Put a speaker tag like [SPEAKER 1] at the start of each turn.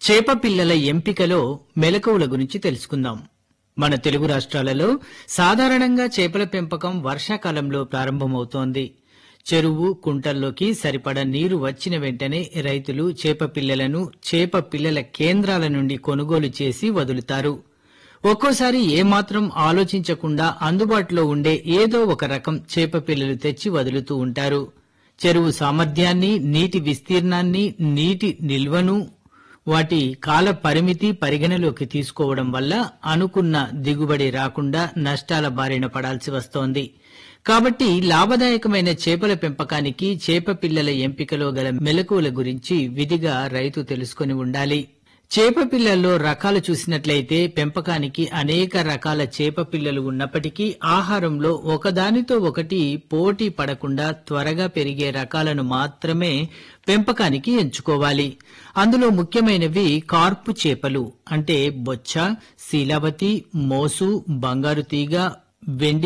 [SPEAKER 1] చేప పిల్లల ఎంపికలో మెలకువల గురించి తెలుసుకుందాం మన తెలుగు రాష్ట్రాలలో సాధారణంగా చేపల పెంపకం వర్షాకాలంలో ప్రారంభమవుతోంది చెరువు కుంటల్లోకి సరిపడ నీరు వచ్చిన వెంటనే రైతులు చేప పిల్లలను చేప పిల్లల కేంద్రాల నుండి కొనుగోలు చేసి వదులుతారు ఒక్కోసారి ఏమాత్రం ఆలోచించకుండా అందుబాటులో ఉండే ఏదో ఒక రకం చేప పిల్లలు తెచ్చి వదులుతూ ఉంటారు చెరువు సామర్థ్యాన్ని నీటి విస్తీర్ణాన్ని నీటి నిల్వను వాటి కాల పరిమితి పరిగణలోకి తీసుకోవడం వల్ల అనుకున్న దిగుబడి రాకుండా నష్టాల బారిన పడాల్సి వస్తోంది కాబట్టి లాభదాయకమైన చేపల పెంపకానికి చేప పిల్లల ఎంపికలో గల మెలకువల గురించి విధిగా రైతు తెలుసుకొని ఉండాలి చేప పిల్లల్లో రకాలు చూసినట్లయితే పెంపకానికి అనేక రకాల చేప పిల్లలు ఉన్నప్పటికీ ఆహారంలో ఒకదానితో ఒకటి పోటీ పడకుండా త్వరగా పెరిగే రకాలను మాత్రమే పెంపకానికి ఎంచుకోవాలి అందులో ముఖ్యమైనవి కార్పు చేపలు అంటే బొచ్చ శీలావతి మోసు బంగారు తీగ వెండి